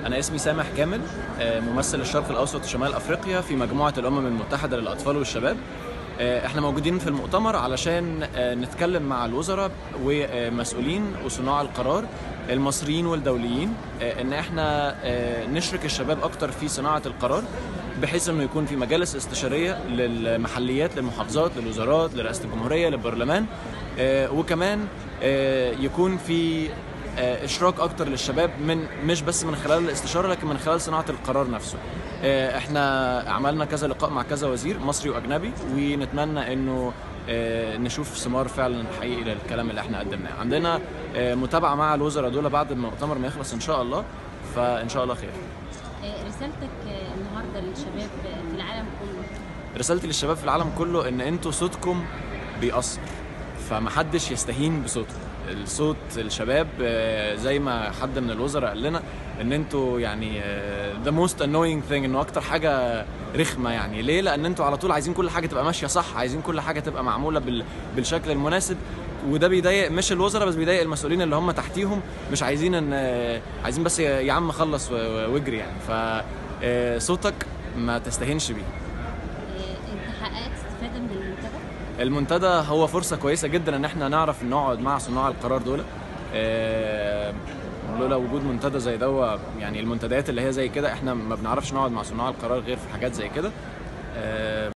أنا اسمي سامح كامل آه، ممثل الشرق الأوسط وشمال أفريقيا في مجموعة الأمم المتحدة للأطفال والشباب آه، احنا موجودين في المؤتمر علشان آه، نتكلم مع الوزراء ومسؤولين وصناع القرار المصريين والدوليين آه، ان احنا آه، نشرك الشباب اكتر في صناعة القرار بحيث انه يكون في مجالس استشارية للمحليات للمحافظات للوزارات لرئاسة الجمهورية للبرلمان آه، وكمان آه، يكون في آه، اشراك اكتر للشباب من مش بس من خلال الاستشاره لكن من خلال صناعه القرار نفسه آه، احنا عملنا كذا لقاء مع كذا وزير مصري واجنبي ونتمنى انه آه، نشوف ثمار فعلا حقيقي للكلام اللي احنا قدمناه عندنا آه، متابعه مع الوزراء دول بعد المؤتمر ما يخلص ان شاء الله فان شاء الله خير آه، رسالتك آه، النهارده للشباب آه، في العالم كله رسالتي للشباب في العالم كله ان انتوا صوتكم بيأثر فمحدش يستهين بصوته الصوت الشباب آه، زي ما حد من الوزراء قال لنا ان انتوا يعني ذا موست انوينج ثينج انه اكتر حاجه رخمه يعني ليه لان انتوا على طول عايزين كل حاجه تبقى ماشيه صح عايزين كل حاجه تبقى معموله بال... بالشكل المناسب وده بيضايق مش الوزراء بس بيضايق المسؤولين اللي هم تحتيهم مش عايزين ان آه، عايزين بس يا يا عم خلص و- و- واجري يعني فصوتك ما تستهينش بيه آه، انت حققت استفاده من المنتدى المنتدى هو فرصة كويسة جدا ان احنا نعرف نقعد مع صناع القرار دول آه، لولا وجود منتدى زي ده يعني المنتديات اللي هي زي كده احنا ما بنعرفش نقعد مع صناع القرار غير في حاجات زي كده آه،